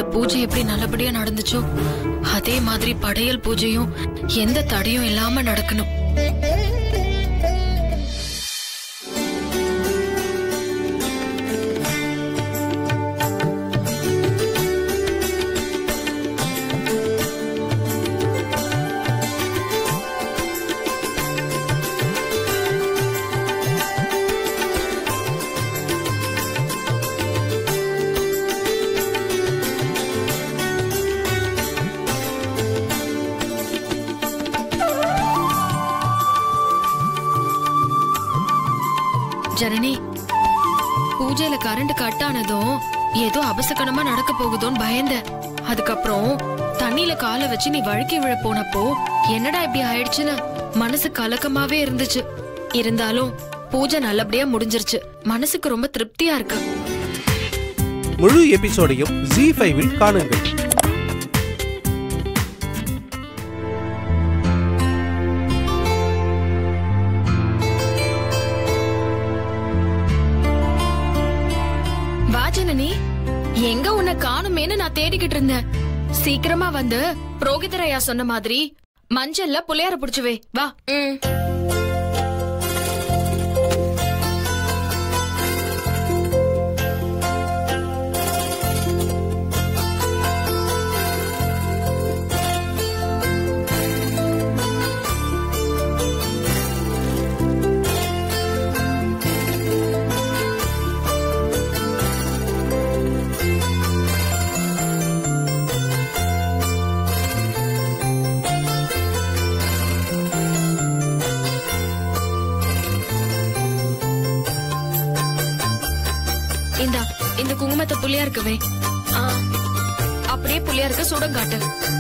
பூஜை எப்படி நல்லபடியா நடந்துச்சோ அதே மாதிரி படையல் பூஜையும் எந்த தடையும் இல்லாம நடக்கணும் ஜனனி பூஜையில கரண்ட் கட் ஆனதும் ஏதோ அபசகனமா நடக்க போகுதோன்னு பயந்தேன் அதுக்கப்புறம் தண்ணியில காலை வச்சு நீ வழுக்கி விழ போனப்போ என்னடா இப்படி ஆயிடுச்சுன்னு மனசு கலக்கமாவே இருந்துச்சு இருந்தாலும் பூஜை நல்லபடியா முடிஞ்சிருச்சு மனசுக்கு ரொம்ப திருப்தியா இருக்கு முழு எபிசோடையும் ஜி ஃபைவில் காணுங்கள் வா ஜனனி எங்க உன்னை காணுமேன்னு நான் தேடிக்கிட்டு இருந்தேன் சீக்கிரமா வந்து புரோகிதரையா சொன்ன மாதிரி மஞ்சள்ல புளியார புடிச்சு வை வா இந்தா இந்த குங்குமத்தை புளியா இருக்கவே அப்படியே புளியா இருக்க சுடம் காட்டு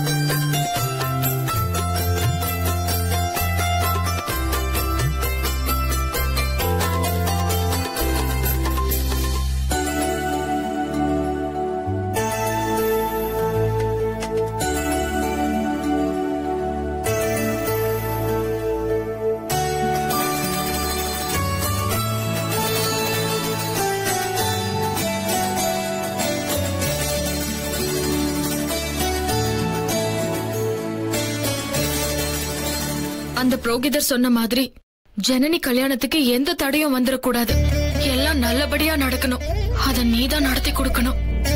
அந்த புரோகிதர் சொன்ன மாதிரி ஜனனி கல்யாணத்துக்கு எந்த தடையும் வந்துடக்கூடாது எல்லாம் நல்லபடியா நடக்கணும் அத நீதான் நடத்தி கொடுக்கணும்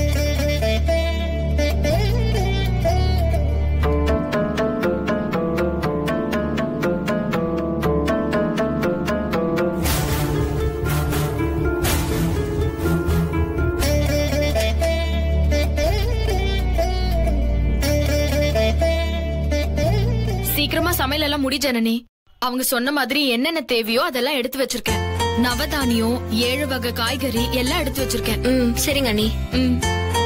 சீக்கிரமா சமையல் எல்லாம் முடி ஜனனி அவங்க சொன்ன மாதிரி என்னென்ன தேவையோ அதெல்லாம் எடுத்து வச்சிருக்கேன் நவதானியம் ஏழு வகை காய்கறி எல்லாம் எடுத்து வச்சிருக்கேன் ம் சரிங்க அண்ணி ம்.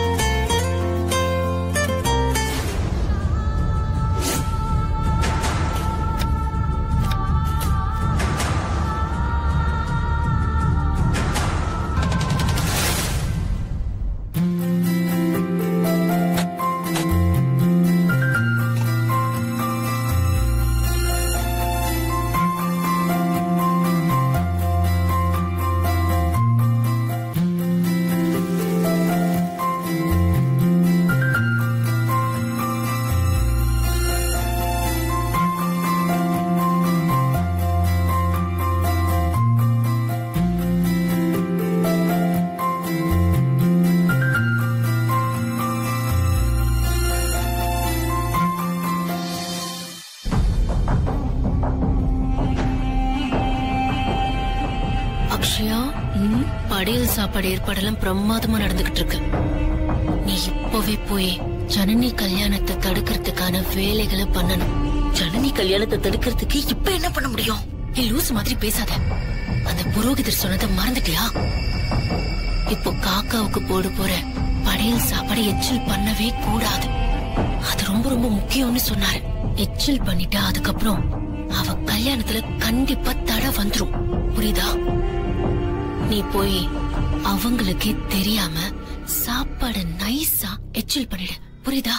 அக்ஷயா படையல் சாப்பாடு ஏற்பாடெல்லாம் பிரமாதமா நடந்துகிட்டு இருக்கு நீ இப்பவே போய் ஜனனி கல்யாணத்தை தடுக்கிறதுக்கான வேலைகளை பண்ணணும் ஜனனி கல்யாணத்தை தடுக்கிறதுக்கு இப்ப என்ன பண்ண முடியும் நீ லூஸ் மாதிரி பேசாத அந்த புரோகிதர் சொன்னதை மறந்துட்டியா இப்போ காக்காவுக்கு போட போற படையல் சாப்பாடு எச்சில் பண்ணவே கூடாது அது ரொம்ப ரொம்ப முக்கியம்னு சொன்னாரு எச்சில் பண்ணிட்டா அதுக்கப்புறம் அவ கல்யாணத்துல கண்டிப்பா தடை வந்துரும் புரியுதா நீ போய் அவங்களுக்கே தெரியாம சாப்பாடு நைஸா எச்சில் பண்ணிடு புரியுதா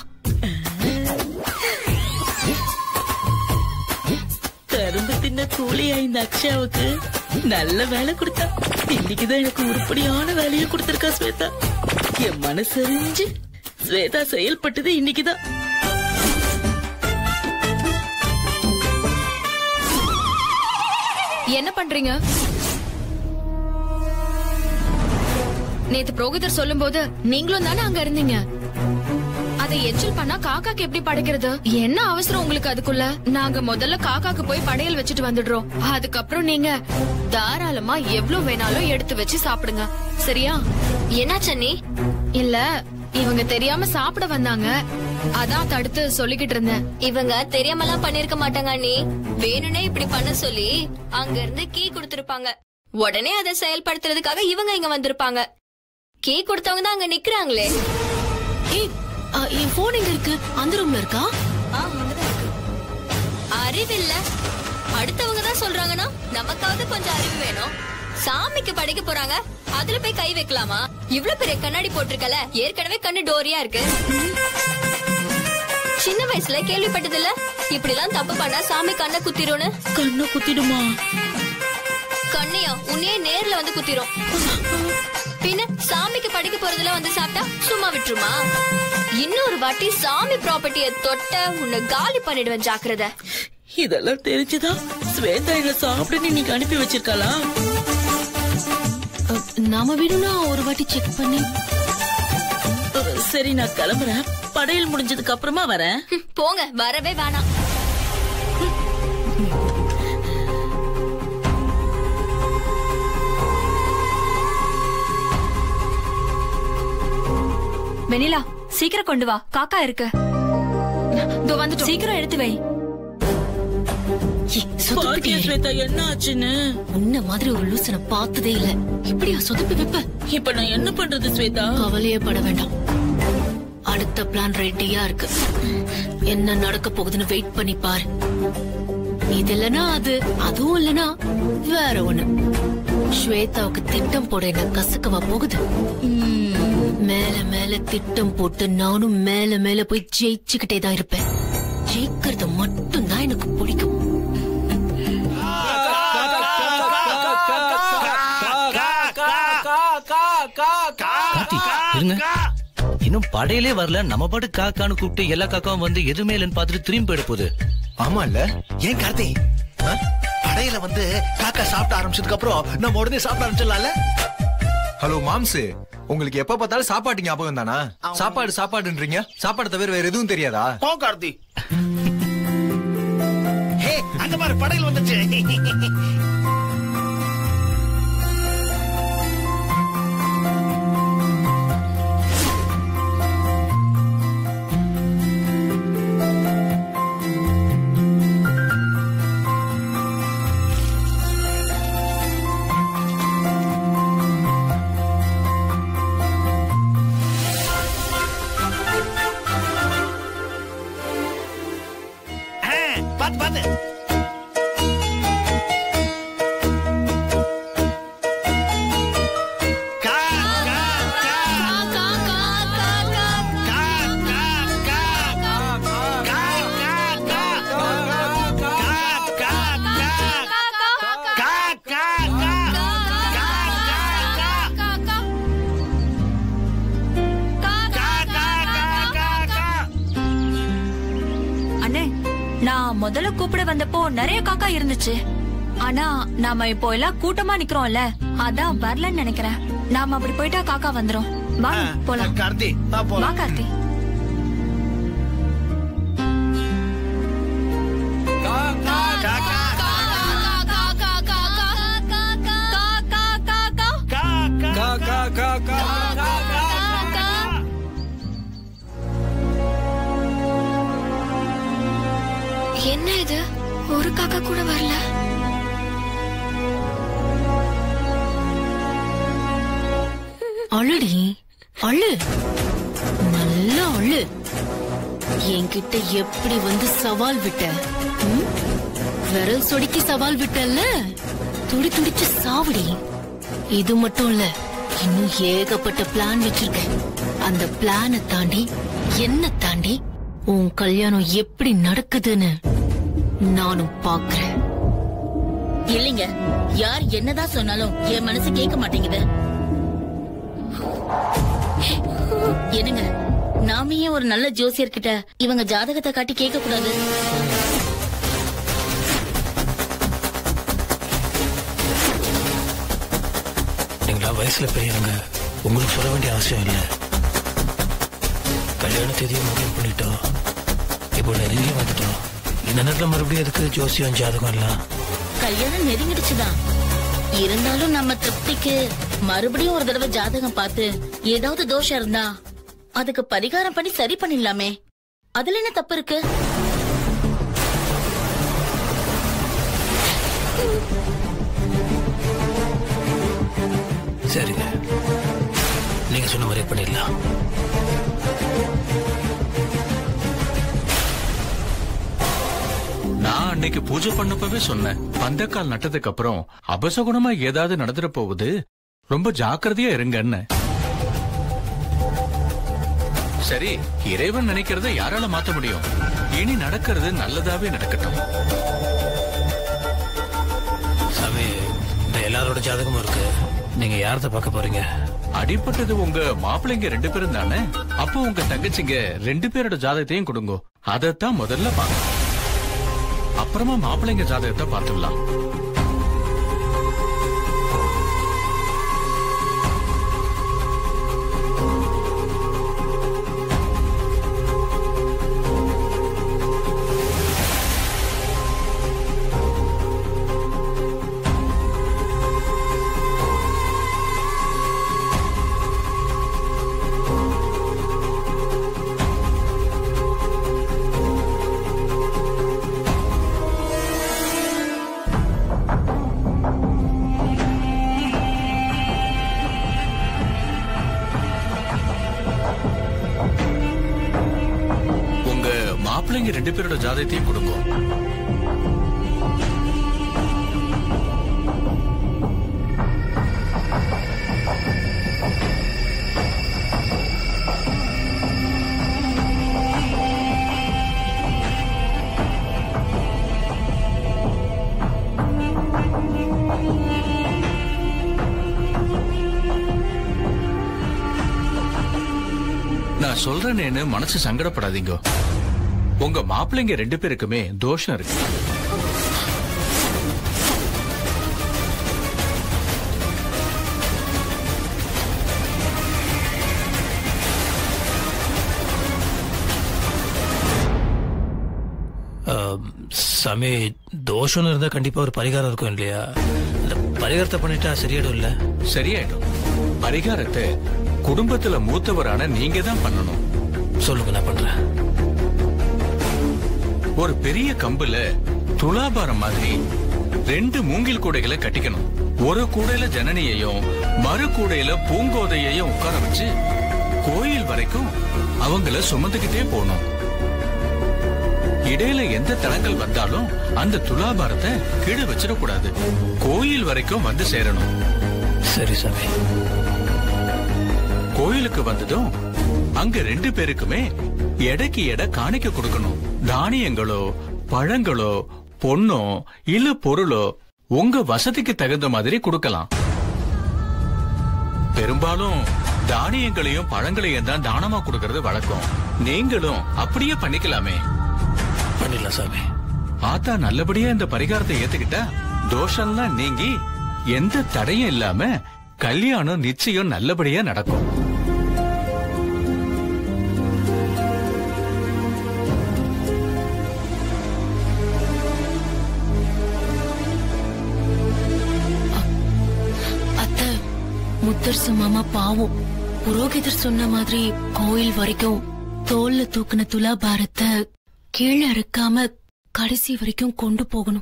கரும்பு தின்ன கூலியா இந்த அக்ஷயாவுக்கு நல்ல வேலை கொடுத்தா இன்னைக்குதான் எனக்கு உருப்படியான வேலையை கொடுத்திருக்கா ஸ்வேதா என் மனசறிஞ்சு ஸ்வேதா செயல்பட்டது இன்னைக்குதான் என்ன பண்றீங்க நேத்து புரோகிதர் சொல்லும்போது நீங்களும் தானே அங்க இருந்தீங்க அதை எச்சில் பண்ணா காக்காக்கு எப்படி படைக்கிறது என்ன அவசரம் உங்களுக்கு அதுக்குள்ள நாங்க முதல்ல காக்காக்கு போய் படையல் வச்சுட்டு வந்துடுறோம் அதுக்கப்புறம் நீங்க தாராளமா எவ்வளவு வேணாலும் எடுத்து வச்சு சாப்பிடுங்க சரியா என்னாச்சு அண்ணி இல்ல இவங்க தெரியாம சாப்பிட வந்தாங்க அதான் தடுத்து சொல்லிக்கிட்டு இருந்தேன் இவங்க தெரியாமலாம் பண்ணிருக்க மாட்டாங்க அண்ணி வேணும்னே இப்படி பண்ண சொல்லி அங்க இருந்து கீ கொடுத்திருப்பாங்க உடனே அதை செயல்படுத்துறதுக்காக இவங்க இங்க வந்திருப்பாங்க கீ கொடுத்தவங்க தான் அங்க நிக்கிறாங்களே ஏய் அ, என் போன் எங்க இருக்கு அந்த ரூம்ல இருக்கா அறிவில்ல அடுத்தவங்க தான் சொல்றாங்கன்னா நமக்காவது கொஞ்சம் அறிவு வேணும் சாமிக்கு படைக்க போறாங்க அதுல போய் கை வைக்கலாமா இவ்ளோ பெரிய கண்ணாடி போட்டிருக்கல ஏற்கனவே கண்ணு டோரியா இருக்கு சின்ன வயசுல கேள்விப்பட்டதில்ல இப்படி எல்லாம் தப்பு பண்ணா சாமி கண்ணை குத்திரும்னு கண்ணு குத்திடுமா கண்ணையா உன்னையே நேர்ல வந்து குத்திரும் பின்ன சாமிக்கு படைக்க போறதுல வந்து சாப்பிட்டா சும்மா விட்டுருமா இன்னொரு வாட்டி சாமி ப்ராப்பர்ட்டிய தொட்ட உன்னை காலி பண்ணிடுவேன் ஜாக்கிரதை இதெல்லாம் தெரிஞ்சுதான் ஸ்வேதா எங்களை சாப்பிடுன்னு இன்னைக்கு அனுப்பி வச்சிருக்காளா அ, நாம வேணும்னா ஒரு வாட்டி செக் பண்ணி அஹ், சரி நான் கிளம்புறேன் படையல் முடிஞ்சதுக்கு அப்புறமா வரேன் ஹம், போங்க வரவே வேணாம் வெனிலா சீக்கிரம் கொண்டு வா காக்கா இருக்கு இதோ வந்துட்டோம் சீக்கிரம் எடுத்து வை ஏய், சொதப்பிட்டே பாத்தியா இரு. ஸ்வேதா என்ன ஆச்சுன்னு உன்ன மாதிரி ஒரு லூசனை பார்த்ததே இல்ல இப்படியா சொதப்பி வைப்ப இப்ப நான் என்ன பண்றது ஸ்வேதா கவலையே பட வேண்டாம் அடுத்த பிளான் ரெடியா இருக்கு என்ன நடக்க போகுதுன்னு வெயிட் பண்ணி பாரு இது இல்லனா அது அதுவும் இல்லனா வேற ஒண்ணு ஸ்வேதாவுக்கு திட்டம் போட என்ன கசக்கவா போகுது மேல மேல திட்டம் போட்டு நானும் மேல மேல போய் ஜெயிச்சுக்கிட்டே தான் இருப்பேன் ஜெயிக்கிறது மட்டும்தான் எனக்கு பிடிக்கும் கார்த்தி இருங்க இன்னும் படையிலே வரல நம்ம பாட்டு காக்கான்னு கூப்பிட்டு எல்லா காக்காவும் வந்து எதுவுமே இல்லைன்னு பார்த்துட்டு திரும்பி போயிட போகுது ஆமா இல்ல ஏன் கார்த்தி ஆ? படையில வந்து காக்கா சாப்பிட ஆரம்பிச்சதுக்கு அப்புறம் நம்ம உடனே சாப்பிட ஆரம்பிச்சிடலாம்ல ஹலோ மாம்சு உங்களுக்கு எப்ப பார்த்தாலும் சாப்பாட்டு ஞாபகம் தானா சாப்பாடு சாப்பாடுன்றீங்க சாப்பாடு தவிர வேற எதுவும் தெரியாதா போ கார்த்தி ஹே அங்க பாரு படையல் வந்துச்சு பாத்து பாத்து கா கா கா கா கா கா கா அண்ணே நான் முதல்ல கூப்பிட வந்தப்போ நிறைய காக்கா இருந்துச்சு ஆனா நாம இப்போ எல்லாம் கூட்டமா நிக்கிறோம்ல அதான் வரலன்னு நினைக்கிறேன் நாம அப்படி போயிட்டா காக்கா வந்துரும் வா போலாம் கார்த்தி வா வா போலாம் கார்த்தி என்ன இது ஒரு காக்கா கூட வரல அழுடி அழு நல்லா அழு என்கிட்ட எப்படி வந்து சவால் விட்ட ம்? விரல் சொடுக்கி சவால் விட்டல்ல துடி துடிச்சு சாவடி இது மட்டும் இல்ல இன்னும் ஏகப்பட்ட பிளான் வச்சிருக்கேன் அந்த பிளானை தாண்டி என்ன தாண்டி உன் கல்யாணம் எப்படி நடக்குதுன்னு நானும் பாக்குறேன் இல்லைங்க யார் என்னதான் சொன்னாலும் என் மனசு கேட்க மாட்டேங்குது என்னங்க நாம ஏன் ஒரு நல்ல ஜோசியர்கிட்ட இவங்க ஜாதகத்தை காட்டி கேட்க கூடாது நீங்களா வயசுல பெரியவங்க உங்களுக்கு சொல்ல வேண்டிய அவசியம் இல்லை கல்யாண தேதியை முடிவு பண்ணிட்டோம் இப்போ நெருங்கி வந்துட்டோம் இந்த நேரத்தில் மறுபடியும் எதுக்கு ஜோசியம் ஜாதகம் எல்லாம் கல்யாணம் நெருங்கிடுச்சுதான் இருந்தாலும் நம்ம திருப்திக்கு மறுபடியும் ஒரு தடவை ஜாதகம் பார்த்து ஏதாவது தோஷம் இருந்தா அதுக்கு பரிகாரம் பண்ணி சரி பண்ணிடலாமே அதுல என்ன தப்பு இருக்கு சரிங்க நீங்க சொன்ன மாதிரியே பண்ணிடலாம் நான் அன்னைக்கு பூஜை பண்ணப்பவே சொன்னேன் பந்தக்கால் நட்டதுக்கு அப்புறம் அபசகுணமா ஏதாவது நடந்துட போகுது ரொம்ப ஜாக்கிரதையா இருங்கன்னு சரி இறைவன் நினைக்கிறத யாரால மாத்த முடியும் இனி நடக்கிறது நல்லதாவே நடக்கட்டும் சாமி இந்த எல்லாரோட ஜாதகமும் இருக்கு நீங்க யாரத பார்க்க போறீங்க அடிப்பட்டது உங்க மாப்பிள்ளைங்க ரெண்டு பேரும் தானே அப்போ உங்க தங்கச்சிங்க ரெண்டு பேரோட ஜாதகத்தையும் கொடுங்க அதைத்தான் முதல்ல பாக்க அப்புறமா மாப்பிள்ளைங்க ஜாதகத்தை பார்த்துடலாம் உங்க மாப்பிள்ளைங்க ரெண்டு பேரோட ஜாதகத்தையும் கொடுங்க நான் சொல்றேன்னு மனசு சங்கடப்படாதீங்க உங்க மாப்பிள்ளைங்க ரெண்டு பேருக்குமே தோஷம் இருக்கு ஆம், சாமி தோஷம்னு இருந்தா கண்டிப்பா ஒரு பரிகாரம் இருக்கும் இல்லையா அந்த பரிகாரத்தை பண்ணிட்டா சரியாயிடும் இல்ல சரியாயிடும் பரிகாரத்தை குடும்பத்துல மூத்தவரான நீங்க தான் பண்ணணும் சொல்லுங்க நான் பண்றேன் ஒரு பெரிய கம்புல துலாபாரம் மாதிரி ரெண்டு மூங்கில் கூடைகளை கட்டிக்கணும் ஒரு கூடையில ஜனனியையும் மறு கூடையில பூங்கோதையையும் உட்கார வச்சு கோயில் வரைக்கும் அவங்கள சுமந்துக்கிட்டே போகணும் இடையில எந்த தடங்கள் வந்தாலும் அந்த துலாபாரத்தை கீழே வச்சிடக்கூடாது கோயில் வரைக்கும் வந்து சேரணும் சரி சாமி கோயிலுக்கு வந்ததும் அங்க ரெண்டு பேருக்குமே எடைக்கு எடை காணிக்க கொடுக்கணும் தானியங்களோ பழங்களோ பொண்ணோ இல்ல பொருளோ உங்க வசதிக்கு தகுந்த மாதிரி கொடுக்கலாம் பெரும்பாலும் தானியங்களையும் பழங்களையும் தான் தானமா கொடுக்கறது வழக்கம் நீங்களும் அப்படியே பண்ணிக்கலாமே பண்ணிடலாம் சாமி ஆத்தா நல்லபடியா இந்த பரிகாரத்தை ஏத்துக்கிட்டா தோஷம்லாம் நீங்கி எந்த தடையும் இல்லாம கல்யாணம் நிச்சயம் நல்லபடியா நடக்கும் அத்த முத்தரசு மாமா பாவம் புரோகிதர் சொன்ன மாதிரி கோயில் வரைக்கும் தோல்ல தூக்குன துலாபாரத்தை கீழே இறக்காம கடைசி வரைக்கும் கொண்டு போகணும்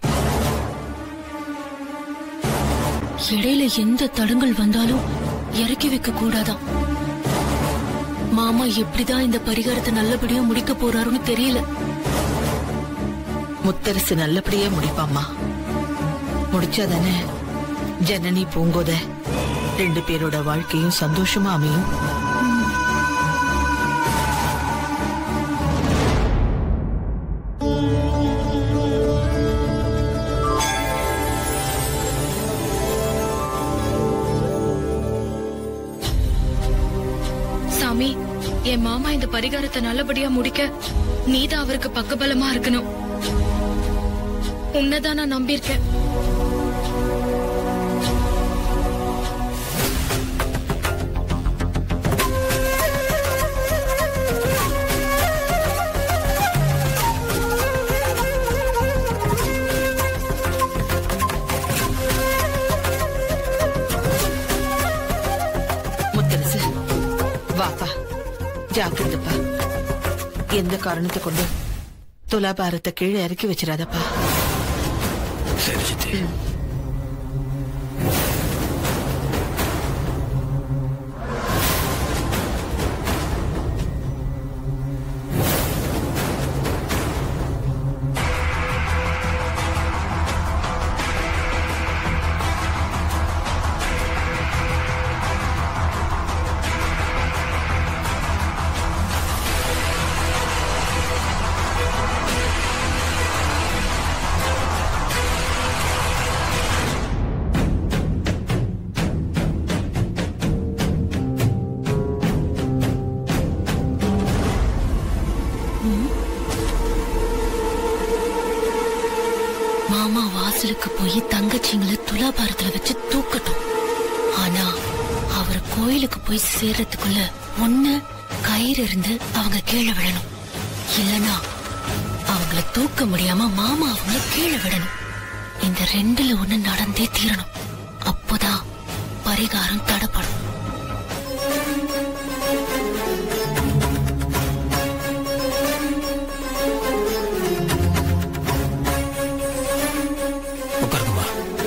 இடையில எந்த தடங்கள் வந்தாலும் இறக்கி வைக்க கூடாதாம் மாமா எப்படிதான் இந்த பரிகாரத்தை நல்லபடியா முடிக்க போறாருன்னு தெரியல முத்தரசு நல்லபடியா முடிப்பாம்மா முடிச்சாதானே ஜனனி பூங்கோத ரெண்டு பேரோட வாழ்க்கையும் சந்தோஷமா அமையும் சாமி என் மாமா இந்த பரிகாரத்தை நல்லபடியா முடிக்க நீதான் அவருக்கு பக்கபலமா இருக்கணும் உன்னதான் நான் நம்பியிருக்கேன் முத்தரசு வாப்பா ஜாக்கிரதப்பா எந்த காரணத்தை கொண்டு துலாபாரத்தை கீழே இறக்கி வச்சிடாதப்பா சரி சித்தி மாமா வாசலுக்கு போய் தங்கச்சிங்களை துலாபாரத்துல வச்சு தூக்கட்டும் ஆனா அவர் கோயிலுக்கு போய் சேர்றதுக்குள்ள ஒண்ணு கயிறு இருந்து அவங்க கீழே விழணும் இல்லனா அவங்கள தூக்க முடியாம மாமா அவங்கள கீழே விடணும் இந்த ரெண்டுல ஒண்ணு நடந்தே தீரணும் அப்போதான் பரிகாரம் தடப்படும் உட்காருங்கம்மா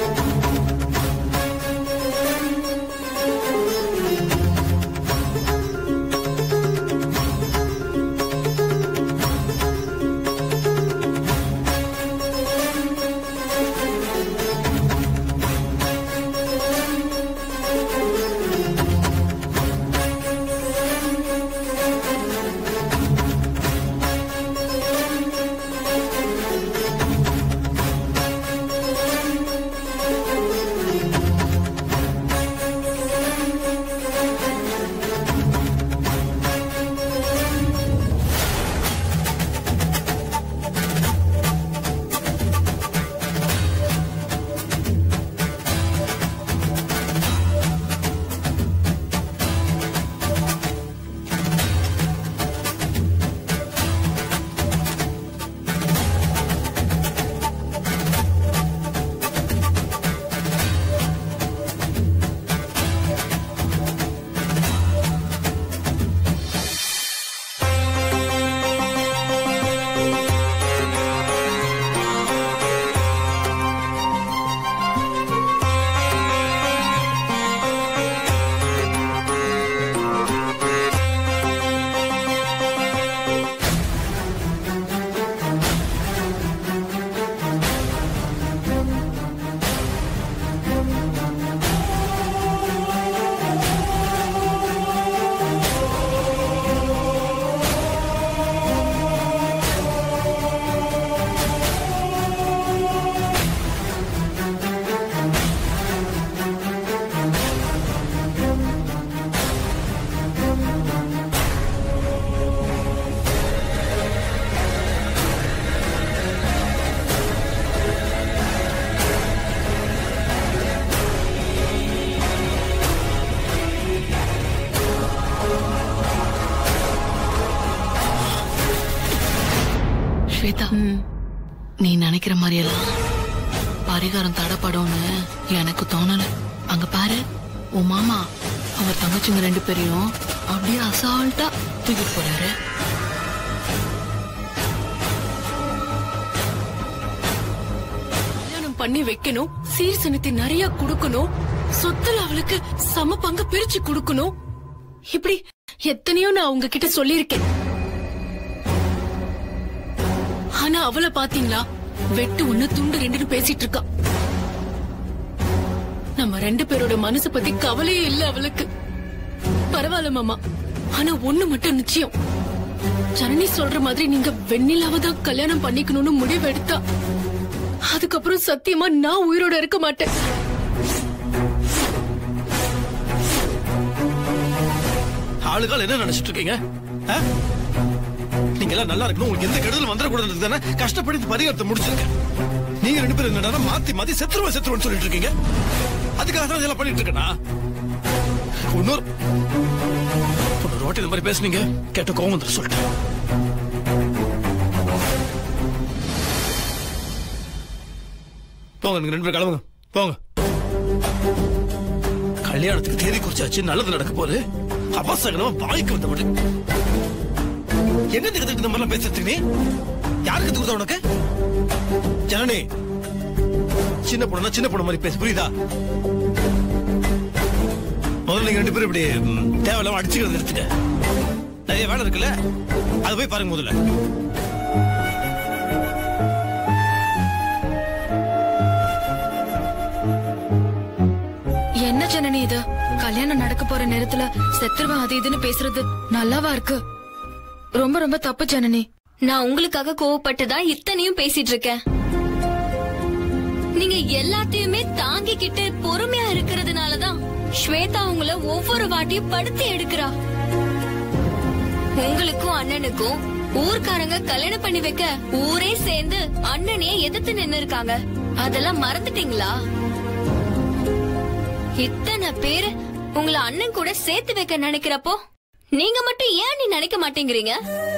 ஸ்வேதா நீ நினைக்கிற மாதிரியெல்லாம் பரிகாரம் தடப்படும்னு எனக்கு தோணல அங்க பாரு உன் மாமா அவர் தங்கச்சிங்க ரெண்டு பேரையும் அப்படியே அசால்ட்டா தூக்கிட்டு போறாரு கல்யாணம் பண்ணி வைக்கணும் சீர் சனத்தை நிறைய கொடுக்கணும் சொத்துல அவளுக்கு சம பங்கு பிரிச்சு கொடுக்கணும் இப்படி எத்தனையோ நான் உங்ககிட்ட சொல்லியிருக்கேன் ஆனா அவளை பாத்தீங்களா வெட்டு ஒண்ணு துண்டு ரெண்டுன்னு பேசிட்டு இருக்கா நம்ம ரெண்டு பேரோட மனசு பத்தி கவலையே இல்ல அவளுக்கு பரவாயில்ல மாமா ஆனா ஒண்ணு மட்டும் நிச்சயம் ஜனனி சொல்ற மாதிரி நீங்க வெண்ணிலாவை தான் கல்யாணம் பண்ணிக்கணும்னு முடிவு எடுத்தா அதுக்கப்புறம் சத்தியமா நான் உயிரோட இருக்க மாட்டேன் ஆளுகால் என்ன நினைச்சிட்டு இருக்கீங்க ஆ? நீங்க எல்லாம் நல்லா இருக்கணும் உங்களுக்கு எந்த கெடுதலும் வந்துடக்கூடாது தானே கஷ்டப்பட்டு இந்த பரிகாரத்தை முடிச்சிருக்கேன் நீங்க ரெண்டு பேரும் என்னடா மாத்தி மாத்தி செத்துருவா செத்துருவன்னு சொல்லிட்டு இருக்கீங்க அதுக்காக தான் இதெல்லாம் பண்ணிட்டு இருக்கேனா இன்னொரு இன்னொரு வாட்டி இந்த மாதிரி பேசுனீங்க கேட்ட கோவம் வந்துட்டு சொல்லிட்டேன் போங்க நீங்க ரெண்டு பேரும் கிளம்புங்க போங்க கல்யாணத்துக்கு தேதி குறிச்சாச்சு நல்லது நடக்க போகுது அபசகனமா வாய்க்கு வந்த மட்டும் எங்க இருந்து கத்துக்கிட்டு இந்த மாதிரிலாம் பேசுறது நீ யாருக்கு கத்து கொடுத்தா உனக்கு ஜனனி சின்ன பொண்ணுனா சின்ன பொண்ணு மாதிரி பேசு புரியுதா முதல்ல நீங்க ரெண்டு பேரும் இப்படி ம், தேவையில்லாம அடிச்சுக்கிறது நிறுத்துங்க நிறைய வேலை இருக்குல்ல அது போய் பாருங்க முதல்ல என்ன ஜனனி இது கல்யாணம் நடக்க போற நேரத்துல செத்துருவன் அது இதுன்னு பேசுறது நல்லாவா இருக்கு ரொம்ப ரொம்ப தப்பு ஜனனி நான் உங்களுக்காக கோவப்பட்டு தான் இத்தனையும் பேசிட்டு இருக்கேன் நீங்க எல்லாத்தையுமே தாங்கிக்கிட்டு பொறுமையா இருக்கிறதுனாலதான் ஸ்வேதா உங்களை ஒவ்வொரு வாட்டியும் படுத்து எடுக்கிறா உங்களுக்கும் அண்ணனுக்கும் ஊர்க்காரங்க கல்யாணம் பண்ணி வைக்க ஊரே சேர்ந்து அண்ணனையே எதிர்த்து நின்னு இருக்காங்க அதெல்லாம் மறந்துட்டீங்களா இத்தனை பேர் உங்களை அண்ணன் கூட சேர்த்து வைக்க நினைக்கிறப்போ நீங்க மட்டும் ஏன் நீ நினைக்க மாட்டேங்கிறீங்க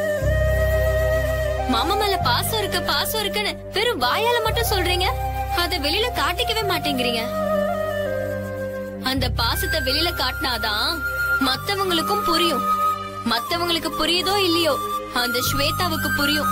மாமா மேல பாசம் இருக்கு பாசம் இருக்குன்னு வெறும் வாயால மட்டும் சொல்றீங்க அத வெளியில காட்டிக்கவே மாட்டேங்கிறீங்க அந்த பாசத்தை வெளியில காட்டினாதான் மத்தவங்களுக்கும் புரியும் மத்தவங்களுக்கு புரியுதோ இல்லையோ அந்த ஸ்வேதாவுக்கு புரியும்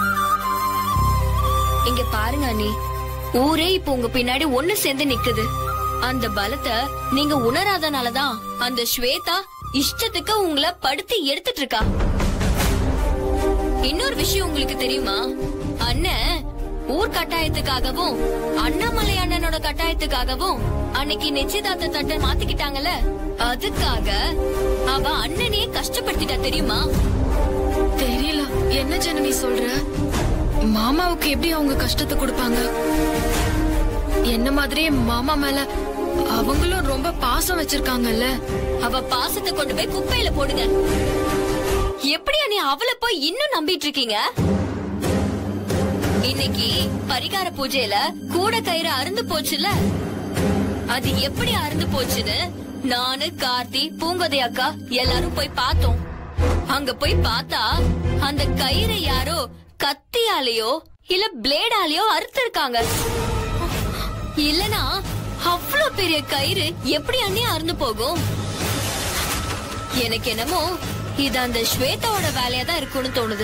இங்க பாருங்க அண்ணி ஊரே இப்ப உங்க பின்னாடி ஒண்ணு சேர்ந்து நிக்குது அந்த பலத்தை நீங்க உணராதனாலதான் அந்த ஸ்வேதா இஷ்டத்துக்கு உங்களை படுத்து எடுத்துட்டு இருக்கா இன்னொரு விஷயம் உங்களுக்கு தெரியுமா அண்ணன் ஊர் கட்டாயத்துக்காகவும் அண்ணாமலை அண்ணனோட கட்டாயத்துக்காகவும் அன்னைக்கு நிச்சயதார்த்த தட்டை மாத்திக்கிட்டாங்கல்ல அதுக்காக அவ அண்ணனையே கஷ்டப்படுத்திட்டா தெரியுமா தெரியல என்ன ஜனனி சொல்ற மாமாவுக்கு எப்படி அவங்க கஷ்டத்தை கொடுப்பாங்க என்ன மாதிரியே மாமா மேல அவங்களும் ரொம்ப பாசம் வச்சிருக்காங்கல்ல அவ பாசத்தை கொண்டு போய் குப்பையில போடுங்க எப்படியா நீ அவளை போய் இன்னும் நம்பிட்டு இருக்கீங்க இன்னைக்கு பரிகார பூஜையில கூட கயிறு அருந்து போச்சுல அது எப்படி அருந்து போச்சுன்னு நானு கார்த்தி பூங்கோதை அக்கா எல்லாரும் போய் பார்த்தோம் அங்க போய் பார்த்தா அந்த கயிறை யாரோ கத்தியாலேயோ இல்ல பிளேடாலேயோ அறுத்திருக்காங்க இல்லனா அவ்வளவு பெரிய கயிறு எப்படி அண்ணே அறுந்து போகும் எனக்கு என்னமோ இது அந்த ஸ்வேதாவோட வேலையா தான் இருக்கும்னு தோணுது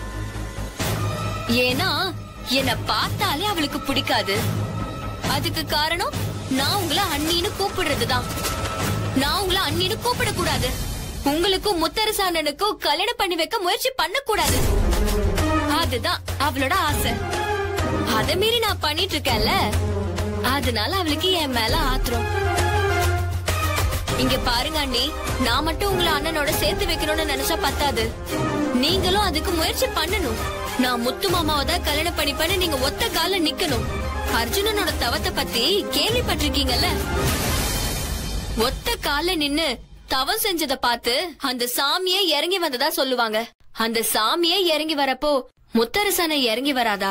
ஏன்னா என்ன பார்த்தாலே அவளுக்கு பிடிக்காது அதுக்கு காரணம் நான் உங்களை அண்ணின்னு கூப்பிடுறதுதான் நான் உங்களை அண்ணின்னு கூப்பிட கூடாது உங்களுக்கும் முத்தரசு அண்ணனுக்கும் கல்யாணம் பண்ணி வைக்க முயற்சி பண்ண கூடாது அதுதான் அவளோட ஆசை அத மீறி நான் பண்ணிட்டு இருக்கேன்ல அதனால அவளுக்கு என் மேல ஆத்திரம் இங்க பாருங்க அண்ணி நான் மட்டும் உங்களை அண்ணனோட சேர்த்து வைக்கணும்னு நினைச்சா பத்தாது நீங்களும் அதுக்கு முயற்சி பண்ணணும் நான் முத்து மாமாவை தான் கல்யாணம் பண்ணிப்பேன்னு நீங்க ஒத்த கால நிக்கணும் அர்ஜுனனோட தவத்தை பத்தி கேள்விப்பட்டிருக்கீங்கல்ல ஒத்த கால நின்னு தவம் செஞ்சத பார்த்து அந்த சாமியே இறங்கி வந்ததா சொல்லுவாங்க அந்த சாமியே இறங்கி வரப்போ முத்தரசனை இறங்கி வராதா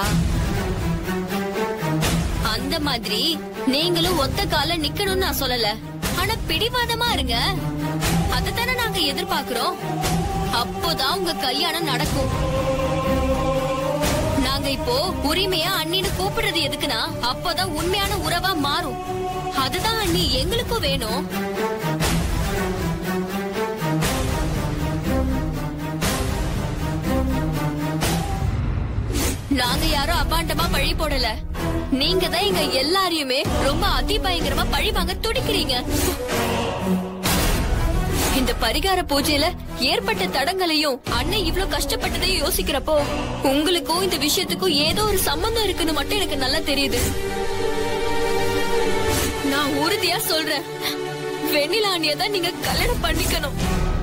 அந்த மாதிரி நீங்களும் ஒத்த கால நிக்கணும்னு நான் சொல்லல ஆனா பிடிவாதமா இருங்க அதத்தானே நாங்க எதிர்பார்க்கிறோம் அப்போதான் உங்க கல்யாணம் நடக்கும் நாங்க இப்போ உரிமையா அண்ணின்னு கூப்பிடுறது எதுக்குன்னா அப்போதான் உண்மையான உறவா மாறும் அதுதான் அண்ணி எங்களுக்கும் வேணும் நாங்க யாரும் அபாண்டமா பழி போடல நீங்க தான் எங்க எல்லாரையுமே ரொம்ப அதிபயங்கரமா பழி வாங்க துடிக்கிறீங்க இந்த பரிகார பூஜையில ஏற்பட்ட தடங்களையும் அண்ணன் இவ்ளோ கஷ்டப்பட்டதையும் யோசிக்கிறப்போ உங்களுக்கும் இந்த விஷயத்துக்கும் ஏதோ ஒரு சம்பந்தம் இருக்குன்னு மட்டும் எனக்கு நல்லா தெரியுது நான் உறுதியா சொல்றேன் வெண்ணிலா அண்ணிய தான் நீங்க கல்யாணம் பண்ணிக்கணும்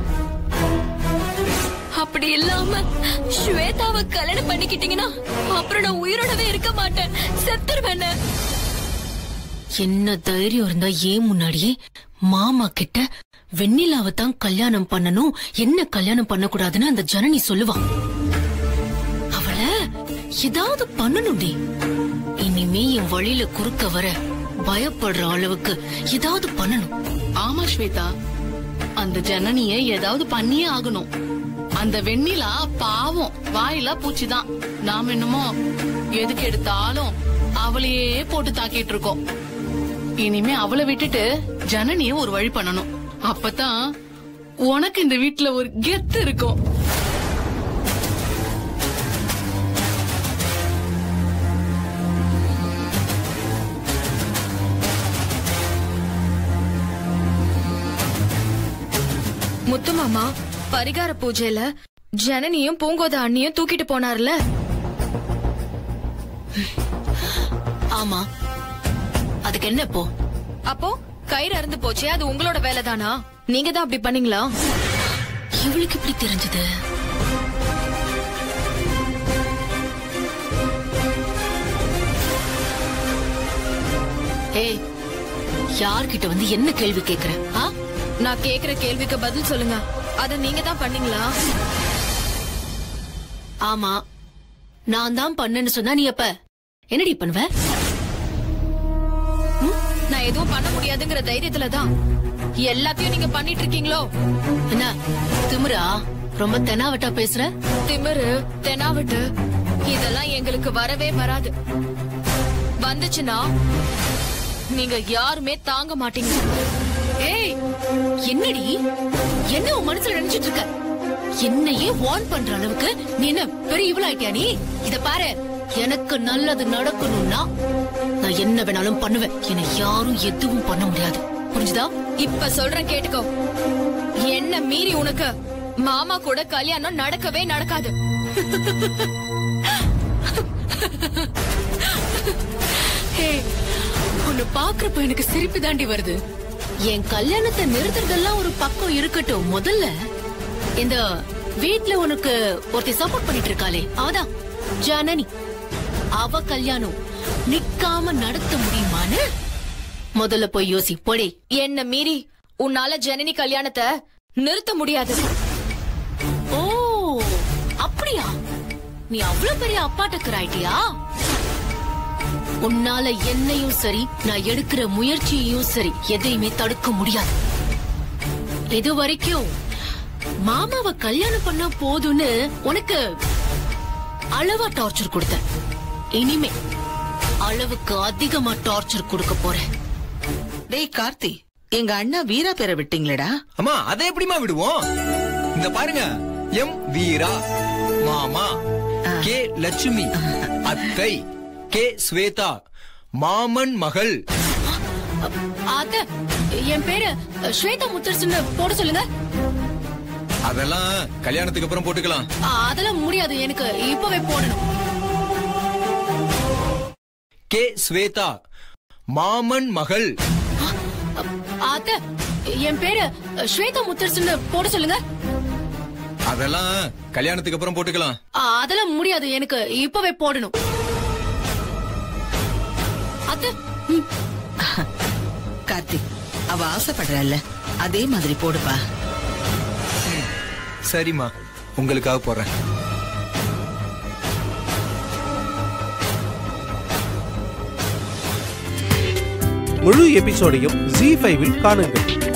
அப்படி இல்லாம ஸ்வேதாவை கல்யாணம் பண்ணிக்கிட்டீங்கன்னா அப்புறம் நான் உயிரோடவே இருக்க மாட்டேன் செத்துருவேன் என்ன தைரியம் இருந்தா ஏன் முன்னாடியே மாமா கிட்ட வெண்ணிலாவை தான் கல்யாணம் பண்ணணும் என்ன கல்யாணம் பண்ணக்கூடாதுன்னு அந்த ஜனனி சொல்லுவா அவளை ஏதாவது பண்ணணும்டி இனிமே என் வழியில குறுக்க வர பயப்படுற அளவுக்கு ஏதாவது பண்ணணும் ஆமா ஸ்வேதா அந்த ஜனனிய ஏதாவது பண்ணியே ஆகணும் அந்த வெண்ணிலா பாவம் வாயில பூச்சிதான் நாம என்னமோ எதுக்கு எடுத்தாலும் அவளையே போட்டு தாக்கிட்டு இருக்கோம் இனிமே அவளை விட்டுட்டு ஜனனிய ஒரு வழி பண்ணணும் அப்பதான் உனக்கு இந்த வீட்ல ஒரு கெத்து இருக்கும் முத்துமாமா பரிகார பூஜையில ஜனனியும் பூங்கோத அண்ணியும் தூக்கிட்டு போனார்ல ஆமா அதுக்கு என்ன இப்போ அப்போ கயிறு அறுந்து போச்சே அது உங்களோட வேலைதானா நீங்க தான் அப்படி பண்ணீங்களா இவளுக்கு இப்படி தெரிஞ்சது ஏய் யார்கிட்ட வந்து என்ன கேள்வி கேக்குற ஆ நான் கேக்குற கேள்விக்கு பதில் சொல்லுங்க அத நீங்க தான் பண்ணீங்களா ஆமா நான் தான் பண்ணேன்னு சொன்னா நீ அப்ப என்னடி பண்ணுவ நான் எதுவும் பண்ண முடியாதுங்கிற தைரியத்துல தான் எல்லாத்தையும் நீங்க பண்ணிட்டு இருக்கீங்களோ என்ன திமிரா ரொம்ப தெனாவட்டா பேசுற திமிரு தெனாவட்டு இதெல்லாம் எங்களுக்கு வரவே வராது வந்துச்சுன்னா நீங்க யாருமே தாங்க மாட்டீங்க ஏய் என்னடி என்ன உன் மனசுல நினைச்சிட்டு இருக்க என்னையே வார்ன் பண்ற அளவுக்கு நீ என்ன பெரிய இவளாயிட்டியா நீ இத பாரு எனக்கு நல்லது நடக்கணும்னா நான் என்ன வேணாலும் பண்ணுவேன் என்னை யாரும் எதுவும் பண்ண முடியாது புரிஞ்சுதா இப்ப சொல்றேன் கேட்டுக்கோ என்ன மீறி உனக்கு மாமா கூட கல்யாணம் நடக்கவே நடக்காது ஹே, உன்னை பாக்குறப்ப எனக்கு சிரிப்பு தாண்டி வருது என் கல்யாணத்தை நிறுத்துறதெல்லாம் ஒரு பக்கம் இருக்கட்டும் முதல்ல இந்த வீட்ல உனக்கு ஒருத்தி சப்போர்ட் பண்ணிட்டு இருக்காளே அவதான் ஜனனி அவ கல்யாணம் நிக்காம நடத்த முடியுமான்னு முதல்ல போய் யோசி போடி என்ன மீறி உன்னால ஜனனி கல்யாணத்தை நிறுத்த முடியாது ஓ அப்படியா நீ அவ்வளவு பெரிய அப்பாட்டக்கராயிட்டியா உன்னால என்னையும் சரி நான் எடுக்கிற முயற்சியையும் சரி எதையுமே தடுக்க முடியாது இது வரைக்கும் மாமாவை கல்யாணம் பண்ணா போதும்னு உனக்கு அளவா டார்ச்சர் கொடுத்தேன் இனிமே அளவுக்கு அதிகமா டார்ச்சர் கொடுக்க போறேன் டேய் கார்த்தி எங்க அண்ணா வீரா பேரை விட்டீங்களேடா அம்மா அதை எப்படிமா விடுவோம் இந்த பாருங்க எம் வீரா மாமா கே லட்சுமி அத்தை கே ஸ்வேதா மாமன் மகள் அத என் பேரு ஸ்வேதா முத்தரசன் போட சொல்லுங்க அதெல்லாம் கல்யாணத்துக்கு அப்புறம் போட்டுக்கலாம் ஆ, அதெல்லாம் முடியாது எனக்கு இப்பவே போடணும் கே ஸ்வேதா மாமன் மகள் அத என் பேரு ஸ்வேதா முத்தரசன் போட சொல்லுங்க அதெல்லாம் கல்யாணத்துக்கு அப்புறம் போட்டுக்கலாம் ஆ, அதெல்லாம் முடியாது எனக்கு இப்பவே போடணும் அத்த ம், கார்த்தி அவ ஆசைப்படுறல்ல அதே மாதிரி போடுப்பா சரிம்மா உங்களுக்காக போறேன் முழு எபிசோடையும் ஜி ஃபைவில் காணுங்கள்